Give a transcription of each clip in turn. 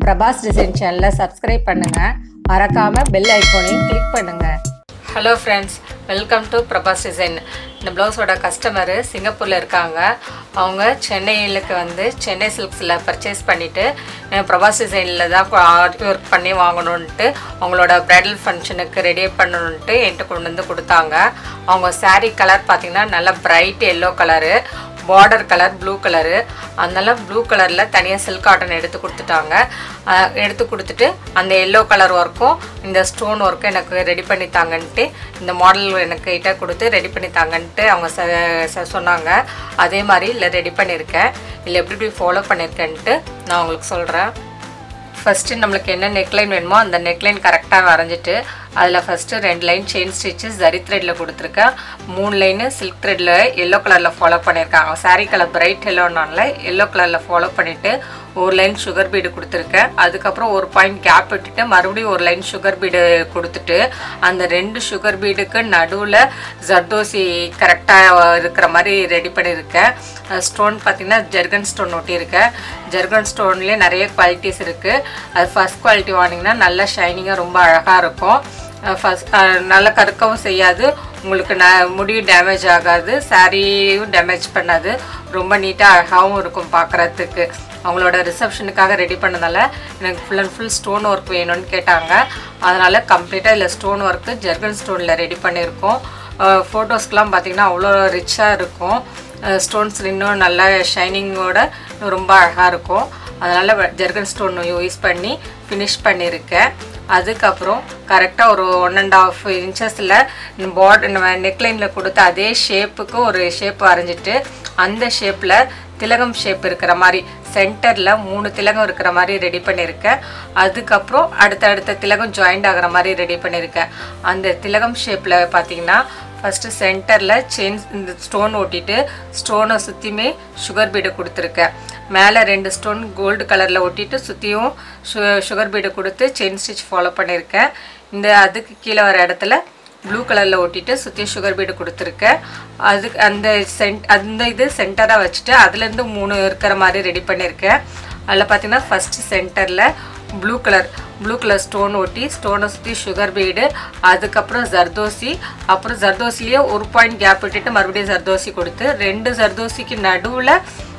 Prabhas design சேனலை subscribe பண்ணுங்கள் மறக்காமல் பெல் ஐக்கோனையும் கிளிக் பண்ணுங்கள் hello friends welcome to Prabhas design இந்த ப்ளவுஸோட கஸ்டமரு சிங்கப்பூரில் இருக்காங்க அவங்க சென்னையிலுக்கு வந்து சென்னை சில்க்ஸில் பர்ச்சேஸ் பண்ணிவிட்டு பிரபாஸ் டிசைனில் தான் ஆர்ட் ஒர்க் பண்ணி வாங்கணுன்ட்டு அவங்களோட ப்ரைடல் ஃபங்க்ஷனுக்கு ரெடி பண்ணணுன்ட்டு என்கிட்ட கொண்டு வந்து கொடுத்தாங்க அவங்க saree கலர் பார்த்திங்கன்னா நல்லா bright yellow colour border colour blue colour அதனால ப்ளூ கலரில் தனியாக சில்க் காட்டன் எடுத்து கொடுத்துட்டாங்க அஹ் எடுத்து கொடுத்துட்டு அந்த எல்லோ கலர் ஒர்க்கும் இந்த ஸ்டோன் ஒர்க்கும் எனக்கு ரெடி பண்ணி தாங்கன்ட்டு இந்த மாடல் எனக்கு கிட்ட கொடுத்து ரெடி பண்ணி தாங்கன்ட்டு அவங்க ச ச- சொன்னாங்க அதே மாதிரி இல்லை ரெடி பண்ணியிருக்கேன் இல்லை எப்படி எப்படி ஃபாலோ பண்ணியிருக்கேன்ட்டு நான் உங்களுக்கு சொல்கிறேன் ஃபஸ்ட்டு நம்மளுக்கு என்ன நெக்லைன் வேணுமோ அந்த நெக்லைன் கரெக்டாக வரைஞ்சிட்டு அதில் ஃபஸ்ட்டு ரெண்டு லைன் செயின் ஸ்டிச்சஸ் ஜரி த்ரெட்டில் கொடுத்துருக்கேன் மூணு லைனு சில்க் த்ரெட்டில் எல்லோ கலரில் ஃபாலோ பண்ணியிருக்காங்க saree கலர் பிரைட் எல்லோனால எல்லோ கலரில் ஃபாலோ பண்ணிவிட்டு ஒரு லைன் சுகர் பீடு கொடுத்துருக்கேன் அதுக்கப்புறம் ஒரு பாயிண்ட் கேப் விட்டுட்டு மறுபடியும் ஒரு லைன் சுகர் பீடு கொடுத்துட்டு அந்த ரெண்டு சுகர் பீடுக்கு நடுவில் ஜர்தோசி கரெக்டாக இருக்கிற மாதிரி ரெடி பண்ணியிருக்கேன் ஸ்டோன் பார்த்தீங்கன்னா ஜெர்கன் ஸ்டோன் ஒட்டியிருக்கேன் ஜெர்கன் ஸ்டோன்லேயே நிறைய குவாலிட்டிஸ் இருக்குது அது ஃபஸ்ட் குவாலிட்டி வாங்கினீங்கன்னா நல்லா ஷைனிங்காக ரொம்ப அழகாக இருக்கும் ஃபஸ்ட் நல்லா கருக்கவும் செய்யாது உங்களுக்கு ந முடியும் டேமேஜ் ஆகாது சாரியும் டேமேஜ் பண்ணாது ரொம்ப நீட்டாக அழகாகவும் இருக்கும் பார்க்குறதுக்கு அவங்களோட ரிசப்ஷனுக்காக ரெடி பண்ணதால எனக்கு full and full stone work வேணும்னு கேட்டாங்க அதனால் கம்ப்ளீட்டாக இதில் ஸ்டோன் ஒர்க்கு ஜெர்கன் ஸ்டோனில் ரெடி பண்ணியிருக்கோம் ஃபோட்டோஸ்க்கெலாம் பார்த்தீங்கன்னா அவ்வளோ ரிச்சாக இருக்கும் ஸ்டோன்ஸ் இன்னும் நல்லா ஷைனிங்கோட ரொம்ப அழகாக இருக்கும் அதனால் ஜெர்கன் ஸ்டோன் யூஸ் பண்ணி ஃபினிஷ் பண்ணியிருக்கேன் அதுக்கப்புறம் கரெக்டாக ஒரு ஒன் அண்ட் ஆஃப் இன்ச்சஸில் பார்ட் நம்ம நெக்லைனில் கொடுத்த அதே ஷேப்புக்கு ஒரு ஷேப் வரைஞ்சிட்டு அந்த ஷேப்பில் திலகம் ஷேப் இருக்கிற மாதிரி சென்டரில் மூணு திலகம் இருக்கிற மாதிரி ரெடி பண்ணியிருக்கேன் அதுக்கப்புறம் அடுத்தடுத்த திலகம் ஜாயிண்ட் ஆகிற மாதிரி ரெடி பண்ணியிருக்கேன் அந்த திலகம் ஷேப்பில் பார்த்தீங்கன்னா ஃபஸ்ட்டு சென்டரில் செயின் இந்த ஸ்டோன் ஒட்டிட்டு ஸ்டோனை சுற்றியுமே சுகர் பீடு கொடுத்துருக்கேன் மேலே ரெண்டு ஸ்டோன் கோல்டு கலரில் ஒட்டிட்டு சுற்றியும் சு சுகர் பீடு கொடுத்து செயின் ஸ்டிச் ஃபாலோ பண்ணியிருக்கேன் இந்த அதுக்கு கீழே வர இடத்துல ப்ளூ கலரில் ஒட்டிட்டு சுற்றி சுகர் பீடு கொடுத்துருக்கேன் அதுக்கு அந்த சென்ட் அந்த இது சென்டராக வச்சுட்டு அதுலேருந்து மூணு இருக்கிற மாதிரி ரெடி பண்ணியிருக்கேன் அதில் பார்த்தீங்கன்னா ஃபஸ்ட்டு சென்டரில் blue colour blue colour stone ஒட்டி ஸ்டோனை சுற்றி சுகர் பீடு அதுக்கப்புறம் ஜர்தோசி அப்புறம் ஜர்தோசிலேயே ஒரு பாயிண்ட் கேப் விட்டுட்டு மறுபடியும் ஜர்தோசி கொடுத்து ரெண்டு ஜர்தோசிக்கு நடுவில்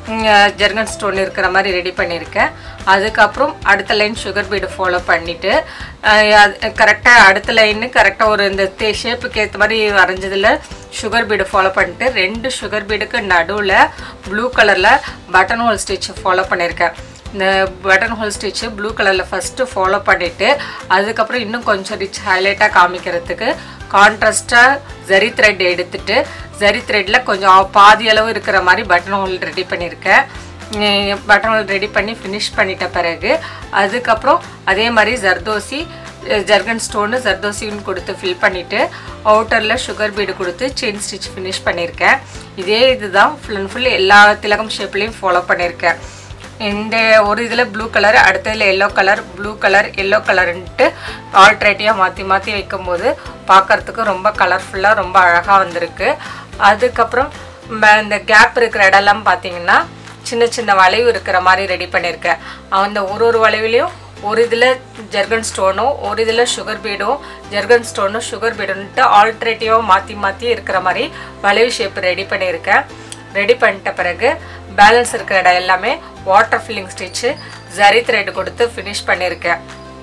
ஜெர்கன் ஸ்டோன் இருக்கிற மாதிரி ரெடி பண்ணியிருக்கேன் அதுக்கப்புறம் அடுத்த லைன் சுகர் பீடு ஃபாலோ பண்ணிவிட்டு கரெக்டாக அடுத்த லைனு கரெக்டாக ஒரு இந்த தே ஷேப்புக்கு ஏற்ற மாதிரி வரைஞ்சதில் சுகர் பீடு ஃபாலோ பண்ணிட்டு ரெண்டு சுகர் பீடுக்கு நடுவில் ப்ளூ கலரில் பட்டன் ஹோல் ஸ்டிச் ஃபாலோ பண்ணியிருக்கேன் இந்த பட்டன் ஹோல் ஸ்டிச்சு ப்ளூ கலரில் ஃபஸ்ட்டு ஃபாலோ பண்ணிவிட்டு அதுக்கப்புறம் இன்னும் கொஞ்சம் ரிச் ஹைலைட்டாக காமிக்கிறதுக்கு கான்ட்ராஸ்டாக ஜரி த்ரெட் எடுத்துட்டு ஜரி த்ரெட்டில் கொஞ்சம் பாதி அளவு இருக்கிற மாதிரி பட்டன் ஹோல் ரெடி பண்ணியிருக்கேன் பட்டன் ஹோல் ரெடி பண்ணி ஃபினிஷ் பண்ணிட்ட பிறகு அதுக்கப்புறம் அதே மாதிரி ஜர்தோசி ஜர்கன் ஸ்டோனு ஜர்தோசின்னு கொடுத்து ஃபில் பண்ணிவிட்டு அவுட்டரில் சுகர் பீடு கொடுத்து செயின் ஸ்டிச் ஃபினிஷ் பண்ணியிருக்கேன் இதே இதுதான் ஃபுல் அண்ட் ஃபுல் எல்லா திலகம் ஷேப்லேயும் ஃபாலோ பண்ணியிருக்கேன் இந்த ஒரு இதில் ப்ளூ கலர் அடுத்ததில் yellow colour blue colour yellow கலருன்ட்டு ஆல்ட்ரேட்டிவாக மாற்றி மாற்றி வைக்கும்போது பார்க்கறதுக்கு ரொம்ப கலர்ஃபுல்லாக ரொம்ப அழகாக வந்திருக்கு அதுக்கப்புறம் ம- இந்த கேப் இருக்கிற இடம்லாம் பார்த்தீங்கன்னா சின்ன சின்ன வளைவு இருக்கிற மாதிரி ரெடி பண்ணியிருக்கேன் அந்த ஒரு ஒரு வளைவுலையும் ஒரு இதில் ஜெர்கன் ஸ்டோனும் ஒரு இதில் சுகர் பீடும் ஜெர்கன் ஸ்டோனும் சுகர் பீடுன்ட்டு ஆல்ட்ரேட்டிவாக மாற்றி மாற்றி இருக்கிற மாதிரி வளைவு ஷேப் ரெடி பண்ணியிருக்கேன் ரெடி பண்ணிட்ட பிறகு பேலன்ஸ் இருக்கிற இடம் எல்லாமே water filling stitch zari thread கொடுத்து ஃபினிஷ் பண்ணியிருக்கேன்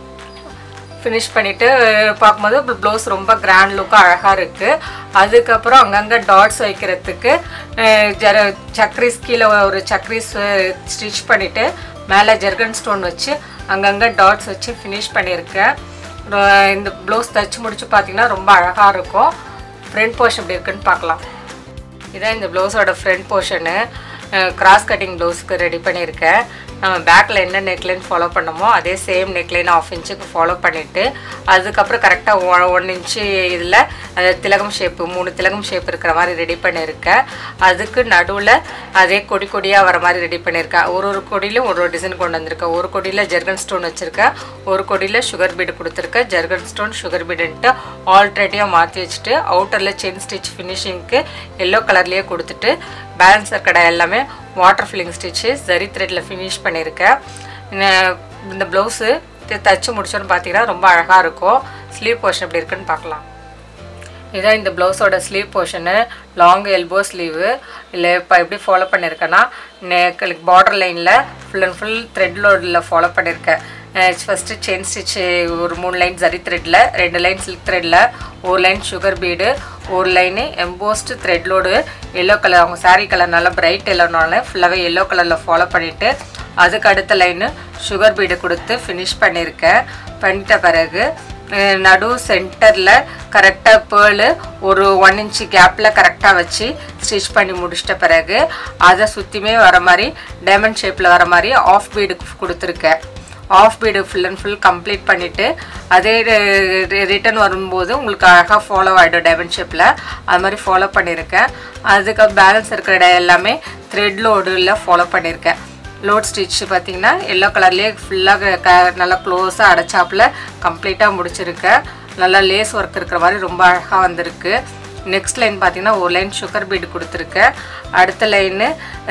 ஃபினிஷ் பண்ணிவிட்டு பார்க்கும்போது ப்ளவுஸ் ரொம்ப கிராண்ட் லுக்காக அழகாக இருக்குது அதுக்கப்புறம் அங்கங்கே டாட்ஸ் வைக்கிறதுக்கு அஹ், ஜர சக்ரீஸ் கீழே ஒரு சக்ரீஸ் ஸ்டிச் பண்ணிவிட்டு மேலே ஜெர்கன் ஸ்டோன் வச்சு அங்கங்கே டாட்ஸ் வச்சு ஃபினிஷ் பண்ணியிருக்கேன் ரொ- இந்த ப்ளவுஸ் தச்சு முடிச்சு பார்த்தீங்கன்னா ரொம்ப அழகாக இருக்கும் ஃப்ரண்ட் போர்ஷன் எப்படி இருக்குன்னு பார்க்கலாம் இதான் இந்த ப்ளவுஸோட ஃப்ரண்ட் போர்ஷனு கிராஸ் கட்டிங் ப்ளவுஸ்க்கு ரெடி பண்ணியிருக்கேன் நம்ம பேக்கில் என்ன நெக்லைன் ஃபாலோ பண்ணமோ அதே சேம் நெக்லைன் ஆஃப் இன்ச்சுக்கு ஃபாலோ பண்ணிவிட்டு அதுக்கப்புறம் கரெக்டாக ஒன் இன்ச்சு இதில் அந்த திலகம் ஷேப்பு மூணு திலகம் ஷேப் இருக்கிற மாதிரி ரெடி பண்ணியிருக்கேன் அதுக்கு நடுவில் அதே கொடி கொடியாக வர மாதிரி ரெடி பண்ணியிருக்கேன் ஒரு ஒரு கொடியிலும் ஒரு ஒரு டிசைன் கொண்டு வந்திருக்கேன் ஒரு கொடியில் ஜெர்கன் ஸ்டோன் வச்சுருக்கேன் ஒரு கொடியில் சுகர் பீடு கொடுத்துருக்கேன் ஜெர்கன் ஸ்டோன் சுகர் பீடுன்ட்டு ஆல்ட்ரேட்டிவாக மாற்றி வச்சுட்டு அவுட்டரில் செயின் ஸ்டிச் ஃபினிஷிங்க்கு எல்லோ கலர்லேயே கொடுத்துட்டு பேலன்ஸ் கடை எல்லாமே வாட்டர் ஃபில்லிங் ஸ்டிச்சு ஜரி த்ரெட்டில் ஃபினிஷ் பண்ணியிருக்கேன் இந்த ப்ளவுஸு தைச்சு முடிச்சோன்னு பார்த்தீங்கன்னா ரொம்ப அழகாக இருக்கும் ஸ்லீவ் போர்ஷன் எப்படி இருக்குன்னு பார்க்கலாம் இதான் இந்த ப்ளவுஸோட sleeve portion long elbow sleeve இல்லை இப்போ எப்படி ஃபாலோ பண்ணியிருக்கேன்னா நெக்களுக்கு பார்டர் லைனில் ஃபுல் அண்ட் ஃபுல் த்ரெட் லோடில் ஃபாலோ பண்ணியிருக்கேன் ஃபஸ்ட்டு செயின் ஸ்டிச் ஒரு மூணு லைன் சரி த்ரெட்டில் ரெண்டு லைன் சில்க் த்ரெட்டில் ஒரு லைன் சுகர் பீடு ஒரு line embossed thread load yellow colour அவங்க saree கலர் நல்லா பிரைட் எல்லோனால ஃபுல்லாகவே எல்லோ கலரில் ஃபாலோ பண்ணிவிட்டு அதுக்கு அடுத்த லைனு சுகர் பீடு கொடுத்து ஃபினிஷ் பண்ணியிருக்கேன் பண்ணிட்ட பிறகு அஹ் நடு சென்டரில் கரெக்டாக பேர்லு ஒரு ஒன் இன்ச்சு கேப்பில் கரெக்டாக வச்சு ஸ்டிச் பண்ணி முடிச்சிட்ட பிறகு அதை சுற்றியுமே வர மாதிரி டைமண்ட் ஷேப்பில் வர மாதிரி ஆஃப் பீடு கொடுத்துருக்கேன் half bead full and full complete பண்ணிவிட்டு அதே ரிட்டர்ன் வரும்போது உங்களுக்கு அழகாக ஃபாலோ ஆகிடும் டைமண்ட் ஷேப்பில் அது மாதிரி ஃபாலோ பண்ணியிருக்கேன் அதுக்கு பேலன்ஸ் இருக்கிற இடம் எல்லாமே த்ரெட் லோடில் ஃபாலோ பண்ணியிருக்கேன் லோட் ஸ்டிச் பார்த்தீங்கன்னா எல்லோ கலர்லேயே ஃபுல்லாக க நல்லா க்ளோஸாக அடைச்சாப்புல கம்ப்ளீட்டாக முடிச்சிருக்கேன் நல்லா லேஸ் ஒர்க் இருக்கிற மாதிரி ரொம்ப அழகாக வந்திருக்கு நெக்ஸ்ட் லைன் பார்த்தீங்கன்னா ஒரு லைன் சுகர் பீடு கொடுத்துருக்கேன் அடுத்த லைனு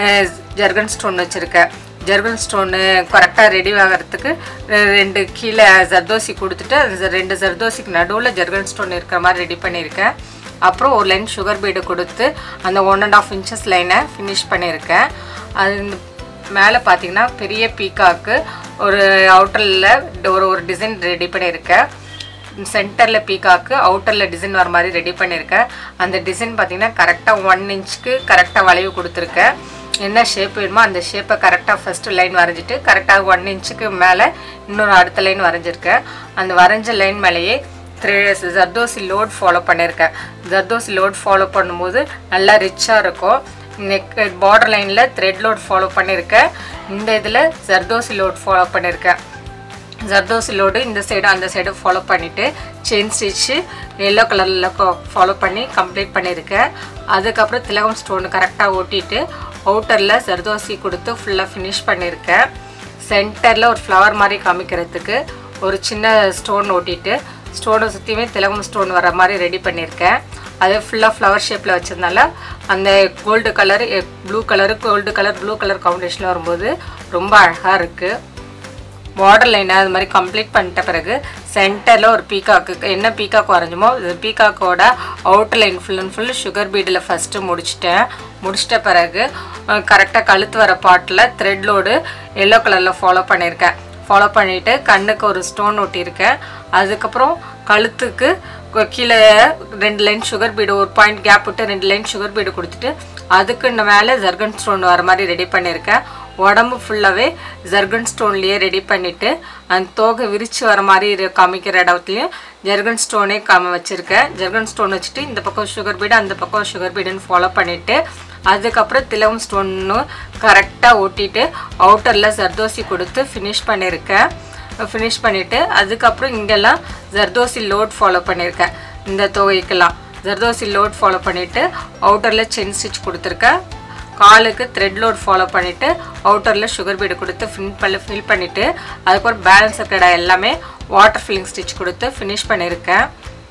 ஜர்கன் ஸ்டோன் வச்சுருக்கேன் ஜெர்கன் ஸ்டோனு கரெக்டாக ரெடி ஆகிறதுக்கு அஹ், ரெண்டு கீழே ஜர்தோசி கொடுத்துட்டு அந்த ரெண்டு ஜர்தோசிக்கு நடுவில் ஜெர்கன் ஸ்டோன் இருக்கிற மாதிரி ரெடி பண்ணியிருக்கேன் அப்புறம் ஒரு லைன் சுகர் பீடு கொடுத்து அந்த ஒன் அண்ட் ஆஃப் இன்ச்சஸ் லைனை ஃபினிஷ் பண்ணியிருக்கேன் அது இந்த மேலே பார்த்தீங்கன்னா பெரிய பீக்காக்கு ஒரு அவுட்டரில் ஒரு ஒரு டிசைன் ரெடி பண்ணியிருக்கேன் சென்டரில் பீக்காக்கு அவுட்டரில் டிசைன் வர மாதிரி ரெடி பண்ணியிருக்கேன் அந்த டிசைன் பார்த்தீங்கன்னா கரெக்டாக ஒன் இன்ச்சுக்கு கரெக்டாக வளைவு கொடுத்துருக்கேன் என்ன ஷேப் வேணுமோ அந்த ஷேப்பை கரெக்டாக ஃபஸ்ட்டு லைன் வரைஞ்சிட்டு கரெக்டாக ஒன் இன்ச்சுக்கு மேலே இன்னொரு அடுத்த லைன் வரைஞ்சிருக்கேன் அந்த வரைஞ்ச லைன் மேலேயே த்ரீ ஜர்தோசி லோட் ஃபாலோ பண்ணியிருக்கேன் ஜர்தோசி லோட் ஃபாலோ பண்ணும்போது நல்லா ரிச்சாக இருக்கும் நெக் பார்டர் லைனில் த்ரெட் லோட் ஃபாலோ பண்ணியிருக்கேன் இந்த இதில் ஜர்தோசி லோட் ஃபாலோ பண்ணியிருக்கேன் ஜர்தோசி லோடு இந்த சைடு அந்த சைடு ஃபாலோ பண்ணிவிட்டு செயின் ஸ்டிச்சு எல்லோ கலரில் ஃபாலோ பண்ணி கம்ப்ளீட் பண்ணியிருக்கேன் அதுக்கப்புறம் திலகம் ஸ்டோன் கரெக்டாக ஓட்டிட்டு அவுட்டரில் ஜர்தோசி கொடுத்து ஃபுல்லாக ஃபினிஷ் பண்ணியிருக்கேன் சென்டரில் ஒரு ஃப்ளவர் மாதிரி காமிக்கிறதுக்கு ஒரு சின்ன ஸ்டோன் ஓட்டிட்டு ஸ்டோனை சுற்றியுமே திலகம் ஸ்டோன் வர மாதிரி ரெடி பண்ணியிருக்கேன் அது ஃபுல்லாக ஃப்ளவர் ஷேப்பில் வச்சதுனால அந்த gold colour blue colour gold colour blue colour காம்பினேஷனில் வரும்போது ரொம்ப அழகாக இருக்குது பார்டர் லைனை அது மாதிரி கம்ப்ளீட் பண்ணிட்ட பிறகு சென்டரில் ஒரு பீகாக்கு என்ன பீகாக் வரைஞ்சோமோ இது பீகாக்கோட outer line full and full sugar பீடில் ஃபஸ்ட்டு முடிச்சிட்டேன் முடிச்சிட்ட பிறகு கரெக்டாக கழுத்து வர பாட்டில் த்ரெட் லோடு எல்லோ கலரில் ஃபாலோ பண்ணியிருக்கேன் ஃபாலோ பண்ணிவிட்டு கண்ணுக்கு ஒரு ஸ்டோன் ஒட்டியிருக்கேன் அதுக்கப்புறம் கழுத்துக்கு கு- கீழே ரெண்டு லைன் சுகர் பீடு ஒரு பாயிண்ட் கேப் விட்டு ரெண்டு லைன் சுகர் பீடு கொடுத்துட்டு அதுக்கு இந்த மேலே ஜர்கன் ஸ்டோன் வர மாதிரி ரெடி பண்ணியிருக்கேன் உடம்பு ஃபுல்லாகவே ஜர்கன் ஸ்டோன்லேயே ரெடி பண்ணிவிட்டு அந்த தோகை விரித்து வர மாதிரி இரு- காமிக்கிற இடத்துலையும் ஜர்கன் ஸ்டோனே காம வச்சுருக்கேன் ஜர்கன் ஸ்டோன் வச்சுட்டு இந்த பக்கம் சுகர் பீடு அந்த பக்கம் சுகர் பீடுன்னு ஃபாலோ பண்ணிவிட்டு அதுக்கப்புறம் திலகம் ஸ்டோன்னு கரெக்டாக ஒட்டிட்டு அவுட்டரில் ஜர்தோசி கொடுத்து ஃபினிஷ் பண்ணியிருக்கேன் ஃபினிஷ் பண்ணிவிட்டு அதுக்கப்புறம் இங்கெல்லாம் ஜர்தோசி லோட் ஃபாலோ பண்ணியிருக்கேன் இந்த தொகைக்கெல்லாம் ஜர்தோசி லோட் ஃபாலோ பண்ணிவிட்டு அவுட்டரில் செயின் ஸ்டிச் கொடுத்துருக்கேன் காலுக்கு த்ரெட் லோட் ஃபாலோ பண்ணிவிட்டு அவுட்டரில் சுகர் பீடு கொடுத்து ஃபில் பண்ணி ஃபில் பண்ணிவிட்டு அதுக்கப்புறம் பேலன்ஸ் இருக்கிற இடம் எல்லாமே வாட்டர் ஃபில்லிங் ஸ்டிச் கொடுத்து ஃபினிஷ் பண்ணியிருக்கேன்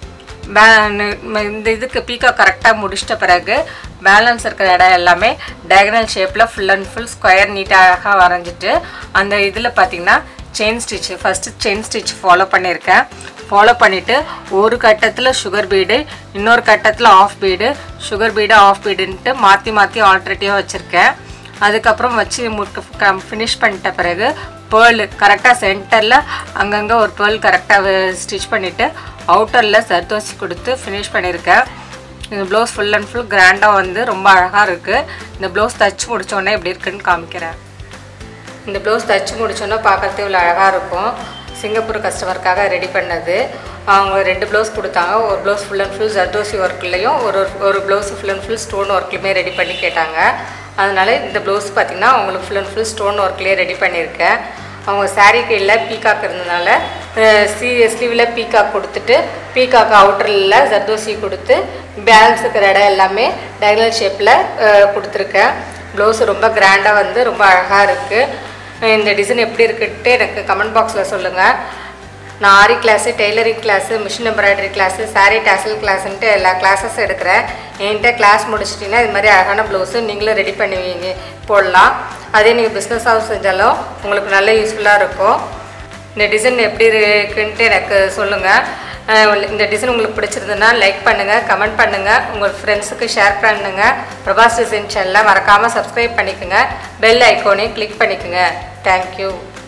பே- ந- இந்த இதுக்கு பீக்கா கரெக்டாக முடிச்சிட்ட பிறகு பேலன்ஸ் இருக்கிற இடம் எல்லாமே டயகனல் ஷேப்பில் ஃபுல் அண்ட் ஃபுல் ஸ்கொயர் நீட்டாக அழகாக வரைஞ்சிட்டு அந்த இதில் பார்த்தீங்கன்னா chain stitch first chain stitch follow பண்ணியிருக்கேன் ஃபாலோ பண்ணிவிட்டு ஒரு கட்டத்தில் சுகர் பீடு இன்னொரு கட்டத்தில் half bead sugar bead half பீடுன்ட்டு மாற்றி மாற்றி ஆல்டர்னேட்டிவாக வச்சுருக்கேன் அதுக்கப்புறம் வச்சு முட்டு ஃபினிஷ் பண்ணிட்ட பிறகு பேர்ல் கரெக்டாக சென்டரில் அங்கங்கே ஒரு பேர்ல் கரெக்டாக ஸ்டிச் பண்ணிவிட்டு அவுட்டரில் சர்தோசி கொடுத்து ஃபினிஷ் பண்ணியிருக்கேன் இந்த ப்ளவுஸ் ஃபுல் அண்ட் ஃபுல் கிராண்டாக வந்து ரொம்ப அழகாக இருக்குது இந்த ப்ளவுஸ் தச்சு முடிச்சோடனே எப்படி இருக்குன்னு காமிக்கிறேன் இந்த ப்ளவுஸ் தச்சு முடிச்சோன்னா பார்க்கறதுக்கு இவ்வளோ அழகாக இருக்கும் சிங்கப்பூர் கஸ்டமருக்காக ரெடி பண்ணது அவங்க ரெண்டு ப்ளவுஸ் கொடுத்தாங்க ஒரு blouse full and full zardozi ஒர்க்லேயும் ஒரு ஒரு blouse full and full stone ஒர்க்லையுமே ரெடி பண்ணி கேட்டாங்க அதனால இந்த ப்ளவுஸ் பார்த்திங்கன்னா அவங்களுக்கு ஃபுல் அண்ட் ஃபுல் ஸ்டோன் ஒர்க்லேயே ரெடி பண்ணியிருக்கேன் அவங்க saree கீழே பீகாக் இருந்ததுனால சி ஸ்லீவில் பீகாக் கொடுத்துட்டு பீகாக் அவுட்டரில் ஜர்தோசி கொடுத்து பேலன்ஸ் இருக்கிற இடம் எல்லாமே டயகனல் ஷேப்பில் கொடுத்துருக்கேன் ப்ளவுஸ் ரொம்ப கிராண்டாக வந்து ரொம்ப அழகாக இருக்குது இந்த டிசைன் எப்படி இருக்குன்ட்டு எனக்கு கமெண்ட் பாக்ஸில் சொல்லுங்கள் நான் aari class tailoring class machine embroidery class saree tassel கிளாஸுன்ட்டு எல்லா கிளாஸஸ் எடுக்கிறேன் என்கிட்ட கிளாஸ் முடிச்சிட்டிங்கன்னா இது மாதிரி அழகான ப்ளவுஸு நீங்களும் ரெடி பண்ணுவீங்க போடலாம் அதே நீங்கள் பிஸ்னஸாகவும் செஞ்சாலும் உங்களுக்கு நல்ல யூஸ்ஃபுல்லாக இருக்கும் இந்த டிசைன் எப்படி இருக்குன்ட்டு எனக்கு சொல்லுங்கள் இந்த டிசைன் உங்களுக்கு பிடிச்சிருந்ததுன்னா லைக் பண்ணுங்கள் கமெண்ட் பண்ணுங்கள் உங்கள் ஃப்ரெண்ட்ஸுக்கு ஷேர் பண்ணுங்கள் பிரபாஸ் டிசைன் சேனலை மறக்காமல் சப்ஸ்கிரைப் பண்ணிக்கோங்க பெல் ஐக்கோனையும் கிளிக் பண்ணிக்கோங்க தேங்க்யூ